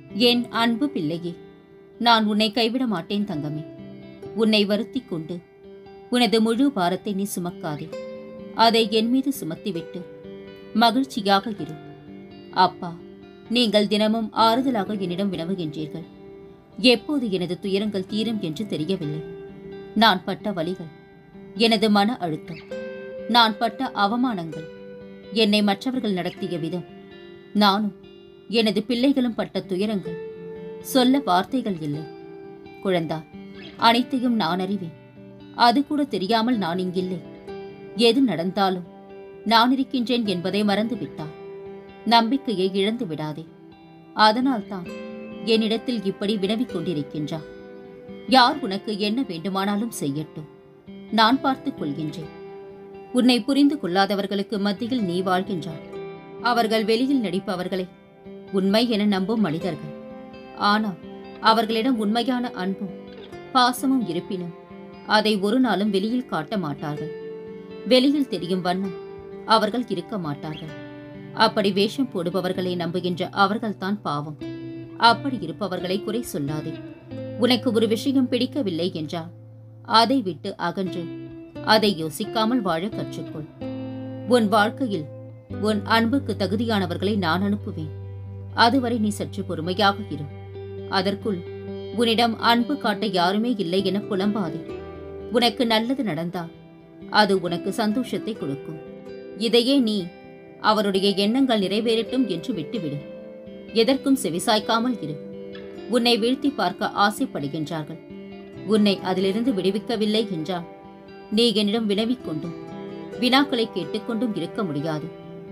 என் அன்பு பிள்ளையே நான் உன்னை கைவிட மாட்டேன் தங்கமே உன்னை வருத்திக் கொண்டு உனது முழு பாரத்தை நீ சுமக்காதே அதை என் மீது சுமத்திவிட்டு மகிழ்ச்சியாக இரு அப்பா நீங்கள் தினமும் ஆறுதலாக என்னிடம் வினவுகின்றீர்கள் எப்போது எனது துயரங்கள் தீரும் என்று தெரியவில்லை நான் பட்ட வலிகள் எனது மன அழுத்தம் நான் பட்ட அவமானங்கள் என்னை மற்றவர்கள் நடத்திய விதம் நானும் எனது பிள்ளைகளும் பட்ட துயரங்கள் சொல்ல வார்த்தைகள் இல்லை குழந்தா அனைத்தையும் நான் அறிவேன் அது கூட தெரியாமல் நான் இங்கில்லை எது நடந்தாலும் நான் இருக்கின்றேன் என்பதை மறந்து விட்டார் நம்பிக்கையை இழந்து விடாதே அதனால்தான் என்னிடத்தில் இப்படி வினவிக் கொண்டிருக்கின்றார் யார் உனக்கு என்ன வேண்டுமானாலும் செய்யட்டும் நான் பார்த்துக் கொள்கின்றேன் உன்னை புரிந்து கொள்ளாதவர்களுக்கு மத்தியில் நீ வாழ்கின்றாய் அவர்கள் வெளியில் நடிப்பவர்களை உண்மை என நம்பும் மனிதர்கள் ஆனால் அவர்களிடம் உண்மையான அன்பும் பாசமும் இருப்பினும் அதை ஒரு நாளும் வெளியில் காட்ட மாட்டார்கள் வெளியில் தெரியும் வண்ணம் அவர்கள் இருக்க மாட்டார்கள் அப்படி வேஷம் போடுபவர்களை நம்புகின்ற அவர்கள்தான் பாவம் அப்படி இருப்பவர்களை குறை சொல்லாதே உனக்கு ஒரு விஷயம் பிடிக்கவில்லை என்றால் அதை விட்டு அகன்று அதை யோசிக்காமல் வாழ கற்றுக்கொள் உன் வாழ்க்கையில் உன் அன்புக்கு தகுதியானவர்களை நான் அனுப்புவேன் அதுவரை நீ சற்று பொறுமையாக இரு அதற்குள் உன்னிடம் அன்பு காட்ட யாருமே இல்லை என புலம்பாதே உனக்கு நல்லது நடந்தால் அது உனக்கு சந்தோஷத்தை கொடுக்கும் இதையே நீ அவருடைய எண்ணங்கள் நிறைவேறட்டும் என்று விட்டுவிடு எதற்கும் செவிசாய்க்காமல் இரு உன்னை வீழ்த்தி பார்க்க ஆசைப்படுகின்றார்கள் உன்னை அதிலிருந்து விடுவிக்கவில்லை என்றால் நீ என்னிடம் வினவிக் கொண்டும் வினாக்களை கேட்டுக்கொண்டும் இருக்க முடியாது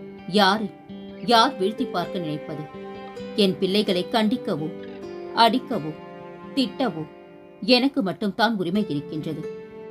யாரை யார் வீழ்த்தி பார்க்க நினைப்பது என் பிள்ளைகளை கண்டிக்கவோ அடிக்கவோ திட்டவோ எனக்கு மட்டும்தான் உரிமை இருக்கின்றது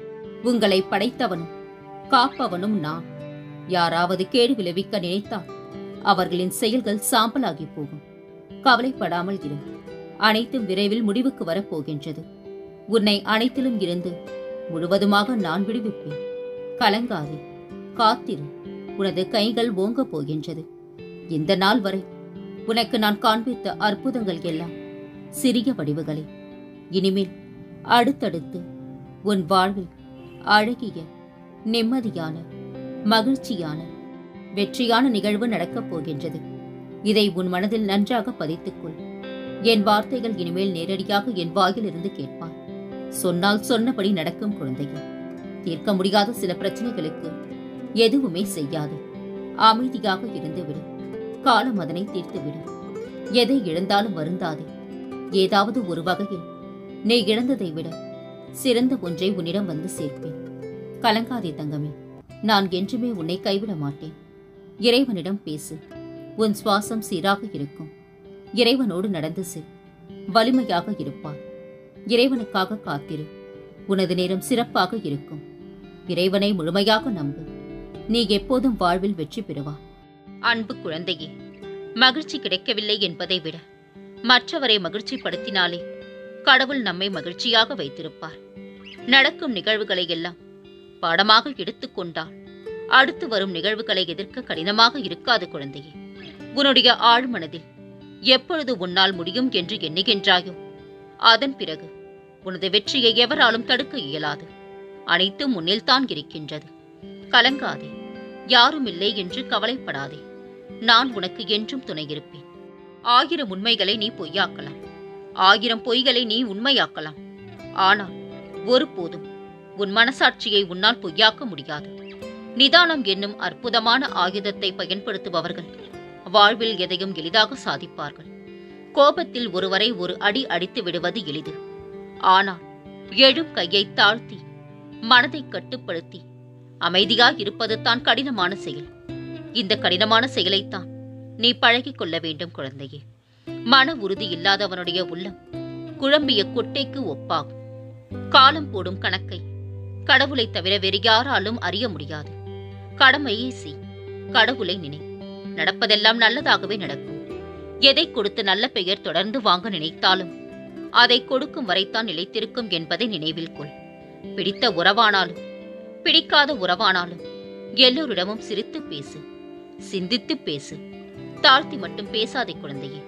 உங்களை படைத்தவனும் காப்பவனும் நான் யாராவது கேடு விளைவிக்க நினைத்தால் அவர்களின் செயல்கள் சாம்பலாகி போகும் கவலைப்படாமல் இரு அனைத்தும் விரைவில் முடிவுக்கு வரப் போகின்றது உன்னை அனைத்திலும் இருந்து முழுவதுமாக நான் விடுவிப்பேன் கலங்காதே காத்திரு உனது கைகள் ஓங்கப் போகின்றது இந்த நாள் வரை உனக்கு நான் காண்பித்த அற்புதங்கள் எல்லாம் சிறிய வடிவுகளே இனிமேல் அடுத்தடுத்து உன் வாழ்வில் அழகிய நிம்மதியான மகிழ்ச்சியான வெற்றியான நிகழ்வு நடக்கப் போகின்றது இதை உன் மனதில் நன்றாக பதித்துக்கொள் என் வார்த்தைகள் இனிமேல் நேரடியாக என் வாயிலிருந்து கேட்பாய் சொன்னால் சொன்னபடி நடக்கும் குழந்தைகள் தீர்க்க முடியாத சில பிரச்சனைகளுக்கு எதுவுமே செய்யாது அமைதியாக இருந்துவிடு காலம் அதனை தீர்த்துவிடு எதை இழந்தாலும் வருந்தாதே ஏதாவது ஒரு வகையில் நீ இழந்ததை விட சிறந்த ஒன்றை உன்னிடம் வந்து சேர்ப்பேன் கலங்காதே தங்கமே நான் என்றுமே உன்னை கைவிட மாட்டேன் இறைவனிடம் பேசு உன் சுவாசம் சீராக இருக்கும் இறைவனோடு நடந்து செல் வலிமையாக இருப்பாய் இறைவனுக்காக காத்திரு உனது நேரம் சிறப்பாக இருக்கும் இறைவனை முழுமையாக நம்பு நீ எப்போதும் வாழ்வில் வெற்றி பெறுவாய் அன்பு குழந்தையே மகிழ்ச்சி கிடைக்கவில்லை என்பதை விட மற்றவரை மகிழ்ச்சிப்படுத்தினாலே கடவுள் நம்மை மகிழ்ச்சியாக வைத்திருப்பார் நடக்கும் நிகழ்வுகளை எல்லாம் பாடமாக எடுத்துக்கொண்டால் அடுத்து வரும் நிகழ்வுகளை எதிர்க்க கடினமாக இருக்காது குழந்தையே உன்னுடைய ஆழ்மனதில் எப்பொழுது உன்னால் முடியும் என்று எண்ணுகின்றாயோ அதன் பிறகு உனது வெற்றியை எவராலும் தடுக்க இயலாது அனைத்தும் முன்னில்தான் இருக்கின்றது கலங்காதே யாரும் இல்லை என்று கவலைப்படாதே நான் உனக்கு என்றும் துணை இருப்பேன் ஆயிரம் உண்மைகளை நீ பொய்யாக்கலாம் ஆயிரம் பொய்களை நீ உண்மையாக்கலாம் ஆனால் ஒருபோதும் உன் மனசாட்சியை உன்னால் பொய்யாக்க முடியாது நிதானம் என்னும் அற்புதமான ஆயுதத்தை பயன்படுத்துபவர்கள் வாழ்வில் எதையும் எளிதாக சாதிப்பார்கள் கோபத்தில் ஒருவரை ஒரு அடி அடித்து விடுவது எளிது ஆனால் எழும் கையை தாழ்த்தி மனதை கட்டுப்படுத்தி அமைதியாய் இருப்பது தான் கடினமான செயல் இந்த கடினமான செயலைத்தான் நீ பழகிக் கொள்ள வேண்டும் குழந்தையே மன உறுதி இல்லாதவனுடைய உள்ளம் குழம்பிய கொட்டைக்கு ஒப்பாகும் காலம் போடும் கணக்கை கடவுளை தவிர வேறு யாராலும் அறிய முடியாது கடமையை செய் கடவுளை நினை நடப்பதெல்லாம் நல்லதாகவே நடக்கும் எதை கொடுத்து நல்ல பெயர் தொடர்ந்து வாங்க நினைத்தாலும் அதை கொடுக்கும் வரைத்தான் நிலைத்திருக்கும் என்பதை நினைவில் கொள் பிடித்த உறவானாலும் பிடிக்காத உறவானாலும் எல்லோரிடமும் சிரித்து பேசு சிந்தித்து பேசு தாழ்த்தி மட்டும் பேசாதே குழந்தையே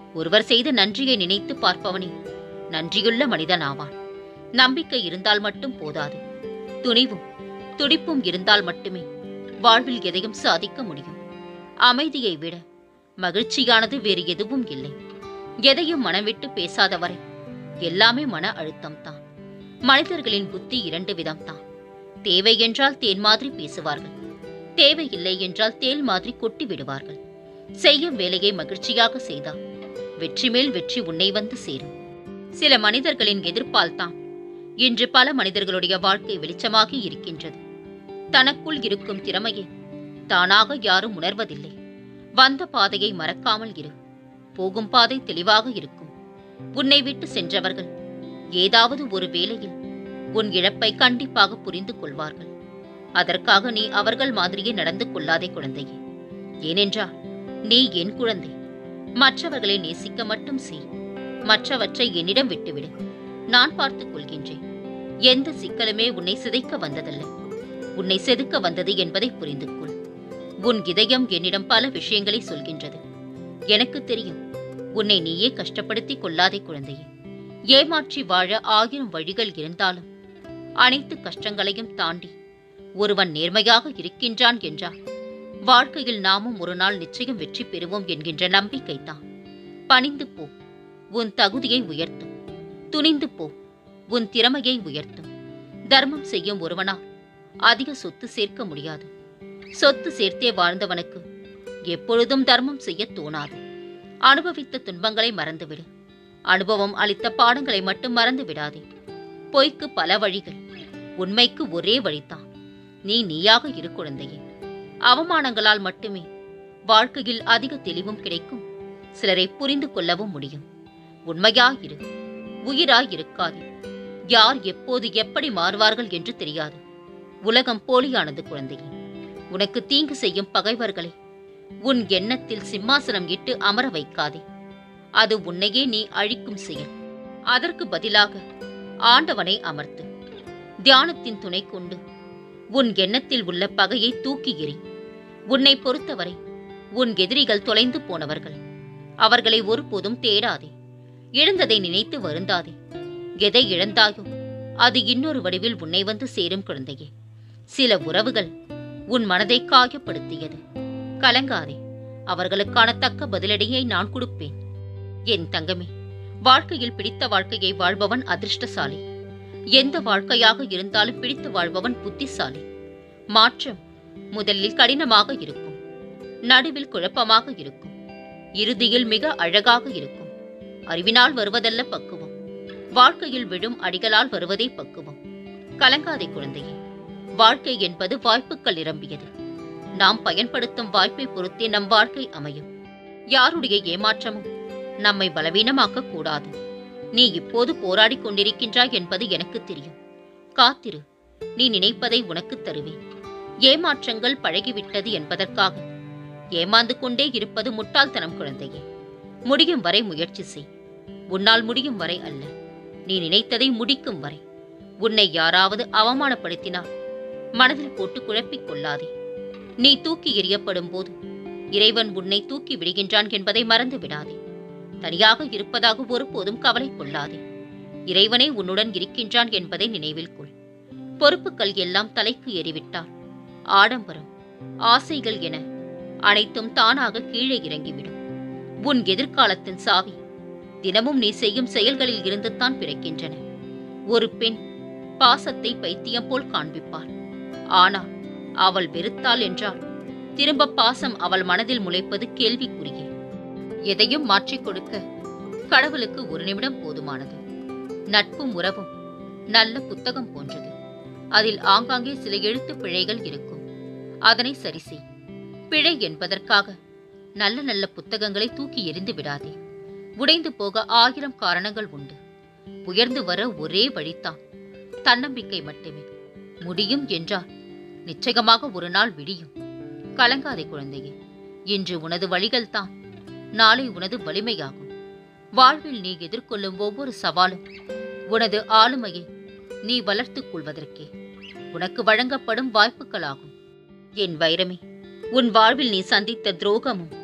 ஒருவர் செய்த நன்றியை நினைத்து பார்ப்பவனே நன்றியுள்ள மனிதனாவான் நம்பிக்கை இருந்தால் மட்டும் போதாது துணிவும் துடிப்பும் இருந்தால் மட்டுமே வாழ்வில் எதையும் சாதிக்க முடியும் அமைதியை விட மகிழ்ச்சியானது வேறு எதுவும் இல்லை எதையும் மனம் விட்டு பேசாதவரை எல்லாமே மன அழுத்தம்தான் மனிதர்களின் புத்தி இரண்டு விதம்தான் தேவை என்றால் தேன் மாதிரி பேசுவார்கள் தேவையில்லை என்றால் தேல் மாதிரி கொட்டி விடுவார்கள் செய்யும் வேலையை மகிழ்ச்சியாக செய்தால் வெற்றி மேல் வெற்றி உன்னை வந்து சேரும் சில மனிதர்களின் எதிர்ப்பால் தான் இன்று பல மனிதர்களுடைய வாழ்க்கை வெளிச்சமாகி இருக்கின்றது தனக்குள் இருக்கும் திறமையை தானாக யாரும் உணர்வதில்லை வந்த பாதையை மறக்காமல் இரு போகும் பாதை தெளிவாக இருக்கும் உன்னை விட்டு சென்றவர்கள் ஏதாவது ஒரு வேளையில் உன் இழப்பை கண்டிப்பாக புரிந்து கொள்வார்கள் அதற்காக நீ அவர்கள் மாதிரியே நடந்து கொள்ளாதே குழந்தையே ஏனென்றால் நீ என் குழந்தை மற்றவர்களை நேசிக்க மட்டும் செய் மற்றவற்றை என்னிடம் விட்டுவிடு நான் பார்த்துக் கொள்கின்றேன் எந்த சிக்கலுமே உன்னை சிதைக்க வந்ததல்ல உன்னை செதுக்க வந்தது என்பதை புரிந்து கொள் உன் இதயம் என்னிடம் பல விஷயங்களை சொல்கின்றது எனக்கு தெரியும் உன்னை நீயே கஷ்டப்படுத்திக் கொள்ளாதே குழந்தையே ஏமாற்றி வாழ ஆயிரம் வழிகள் இருந்தாலும் அனைத்து கஷ்டங்களையும் தாண்டி ஒருவன் நேர்மையாக இருக்கின்றான் என்றால் வாழ்க்கையில் நாமும் ஒரு நாள் நிச்சயம் வெற்றி பெறுவோம் என்கின்ற நம்பிக்கைதான் பணிந்து போ உன் தகுதியை உயர்த்தும் துணிந்து போ உன் திறமையை உயர்த்தும் தர்மம் செய்யும் ஒருவனால் அதிக சொத்து சேர்க்க முடியாது சொத்து சேர்த்தே வாழ்ந்தவனுக்கு எப்பொழுதும் தர்மம் செய்ய தோணாது அனுபவித்த துன்பங்களை மறந்துவிடு அனுபவம் அளித்த பாடங்களை மட்டும் மறந்து விடாதே பொய்க்கு பல வழிகள் உண்மைக்கு ஒரே வழிதான் நீ நீயாக இரு குழந்தையே அவமானங்களால் மட்டுமே வாழ்க்கையில் அதிக தெளிவும் கிடைக்கும் சிலரை புரிந்து கொள்ளவும் முடியும் உண்மையாயிரு உயிராயிருக்காதே யார் எப்போது எப்படி மாறுவார்கள் என்று தெரியாது உலகம் போலியானது குழந்தையே உனக்கு தீங்கு செய்யும் பகைவர்களை உன் எண்ணத்தில் சிம்மாசனம் இட்டு அமர வைக்காதே அது உன்னையே நீ அழிக்கும் செயல் அதற்கு பதிலாக ஆண்டவனை அமர்த்து தியானத்தின் துணை கொண்டு உன் எண்ணத்தில் உள்ள பகையை தூக்கி எறி உன்னை பொறுத்தவரை உன் எதிரிகள் தொலைந்து போனவர்கள் அவர்களை ஒருபோதும் தேடாதே இழந்ததை நினைத்து வருந்தாதே எதை இழந்தாயோ அது இன்னொரு வடிவில் உன்னை வந்து சேரும் குழந்தையே சில உறவுகள் உன் மனதை காயப்படுத்தியது கலங்காதே அவர்களுக்கான தக்க பதிலடியை நான் கொடுப்பேன் என் தங்கமே வாழ்க்கையில் பிடித்த வாழ்க்கையை வாழ்பவன் அதிர்ஷ்டசாலி எந்த வாழ்க்கையாக இருந்தாலும் பிடித்து வாழ்பவன் புத்திசாலி மாற்றம் முதலில் கடினமாக இருக்கும் நடுவில் குழப்பமாக இருக்கும் இறுதியில் மிக அழகாக இருக்கும் அறிவினால் வருவதல்ல பக்குவம் வாழ்க்கையில் விழும் அடிகளால் வருவதே பக்குவம் கலங்காதே குழந்தையே வாழ்க்கை என்பது வாய்ப்புகள் நிரம்பியது நாம் பயன்படுத்தும் வாய்ப்பை பொறுத்தே நம் வாழ்க்கை அமையும் யாருடைய ஏமாற்றமும் நம்மை பலவீனமாக்க கூடாது நீ இப்போது போராடிக் கொண்டிருக்கின்றாய் என்பது எனக்கு தெரியும் காத்திரு நீ நினைப்பதை உனக்கு தருவேன் ஏமாற்றங்கள் பழகிவிட்டது என்பதற்காக ஏமாந்து கொண்டே இருப்பது முட்டாள்தனம் குழந்தையே முடியும் வரை முயற்சி செய் உன்னால் முடியும் வரை அல்ல நீ நினைத்ததை முடிக்கும் வரை உன்னை யாராவது அவமானப்படுத்தினால் மனதில் போட்டு குழப்பிக் கொள்ளாதே நீ தூக்கி எறியப்படும் போது இறைவன் உன்னை தூக்கி விடுகின்றான் என்பதை மறந்து விடாதே தனியாக இருப்பதாக ஒருபோதும் கவலை கொள்ளாதே இறைவனே உன்னுடன் இருக்கின்றான் என்பதை நினைவில் கொள் பொறுப்புகள் எல்லாம் தலைக்கு ஏறிவிட்டால் ஆடம்பரம் ஆசைகள் என அனைத்தும் தானாக கீழே இறங்கிவிடும் உன் எதிர்காலத்தின் சாவி தினமும் நீ செய்யும் செயல்களில் இருந்துத்தான் பிறக்கின்றன ஒரு பெண் பாசத்தை பைத்தியம் போல் காண்பிப்பாள் ஆனால் அவள் வெறுத்தாள் என்றால் திரும்ப பாசம் அவள் மனதில் முளைப்பது கேள்விக்குரிய எதையும் மாற்றிக் கொடுக்க கடவுளுக்கு ஒரு நிமிடம் போதுமானது நட்பும் உறவும் நல்ல புத்தகம் போன்றது அதில் ஆங்காங்கே சில எழுத்து பிழைகள் இருக்கும் அதனை சரி செய் பிழை என்பதற்காக நல்ல நல்ல புத்தகங்களை தூக்கி எறிந்து விடாதே உடைந்து போக ஆயிரம் காரணங்கள் உண்டு உயர்ந்து வர ஒரே வழிதான் தன்னம்பிக்கை மட்டுமே முடியும் என்றால் நிச்சயமாக ஒரு நாள் விடியும் கலங்காதே குழந்தையே இன்று உனது வழிகள்தான் நாளை உனது வலிமையாகும் வாழ்வில் நீ எதிர்கொள்ளும் ஒவ்வொரு சவாலும் உனது ஆளுமையை நீ வளர்த்துக் கொள்வதற்கே உனக்கு வழங்கப்படும் வாய்ப்புகளாகும் என் வைரமே உன் வாழ்வில் நீ சந்தித்த துரோகமும்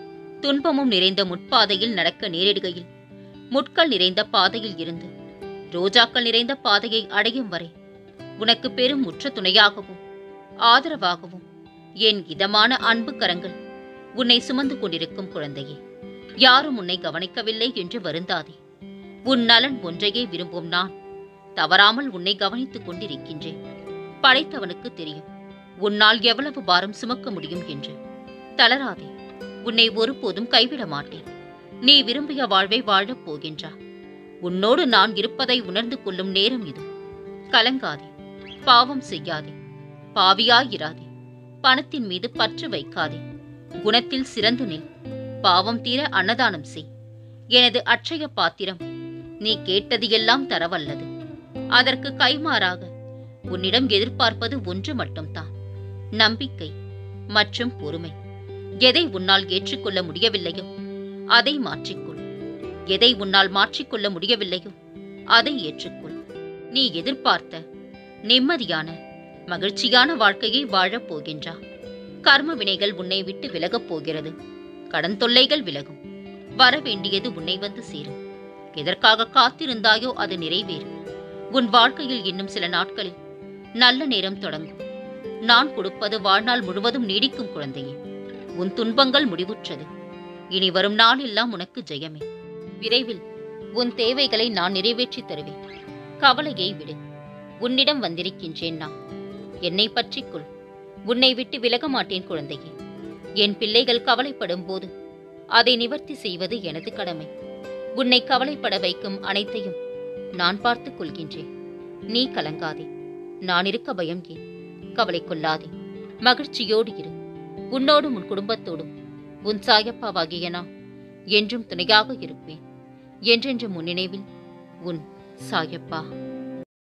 துன்பமும் நிறைந்த முட்பாதையில் நடக்க நேரிடுகையில் முட்கள் நிறைந்த பாதையில் இருந்து ரோஜாக்கள் நிறைந்த பாதையை அடையும் வரை உனக்கு பெரும் உற்ற துணையாகவும் ஆதரவாகவும் என் இதமான அன்பு கரங்கள் உன்னை சுமந்து கொண்டிருக்கும் குழந்தையே யாரும் உன்னை கவனிக்கவில்லை என்று வருந்தாதே உன் நலன் ஒன்றையே விரும்பும் நான் தவறாமல் உன்னை கவனித்துக் கொண்டிருக்கின்றேன் படைத்தவனுக்கு தெரியும் உன்னால் எவ்வளவு பாரம் சுமக்க முடியும் என்று தளராதே உன்னை ஒருபோதும் கைவிட மாட்டேன் நீ விரும்பிய வாழ்வை வாழப் போகின்றா உன்னோடு நான் இருப்பதை உணர்ந்து கொள்ளும் நேரம் இது கலங்காதே பாவம் செய்யாதே பாவியாயிராதே பணத்தின் மீது பற்று வைக்காதே குணத்தில் சிறந்து நில் பாவம் தீர அன்னதானம் செய் எனது அட்சய பாத்திரம் நீ கேட்டது எல்லாம் தரவல்லது அதற்கு கைமாறாக உன்னிடம் எதிர்பார்ப்பது ஒன்று மட்டும்தான் நம்பிக்கை மற்றும் பொறுமை எதை உன்னால் ஏற்றுக்கொள்ள முடியவில்லையோ அதை மாற்றிக்கொள் எதை உன்னால் மாற்றிக்கொள்ள முடியவில்லையோ அதை ஏற்றுக்கொள் நீ எதிர்பார்த்த நிம்மதியான மகிழ்ச்சியான வாழ்க்கையை வாழப் போகின்றா கர்ம வினைகள் உன்னை விட்டு விலகப் போகிறது கடன் தொல்லைகள் விலகும் வர வேண்டியது உன்னை வந்து சேரும் எதற்காக காத்திருந்தாயோ அது நிறைவேறும் உன் வாழ்க்கையில் இன்னும் சில நாட்களில் நல்ல நேரம் தொடங்கும் நான் கொடுப்பது வாழ்நாள் முழுவதும் நீடிக்கும் குழந்தையே உன் துன்பங்கள் முடிவுற்றது இனி வரும் நாளெல்லாம் உனக்கு ஜெயமே விரைவில் உன் தேவைகளை நான் நிறைவேற்றித் தருவேன் கவலையை விடு உன்னிடம் வந்திருக்கின்றேன் நான் என்னை பற்றிக்கொள் உன்னை விட்டு விலக மாட்டேன் குழந்தையே என் பிள்ளைகள் கவலைப்படும் போது அதை நிவர்த்தி செய்வது எனது கடமை உன்னை கவலைப்பட வைக்கும் அனைத்தையும் நான் பார்த்துக் கொள்கின்றேன் நீ கலங்காதே நான் இருக்க பயம் ஏன் கவலை கொள்ளாதே மகிழ்ச்சியோடு இரு உன்னோடும் உன் குடும்பத்தோடும் உன் சாயப்பாவாகிய நான் என்றும் துணையாக இருப்பேன் என்றென்றும் உன் நினைவில் உன் சாயப்பா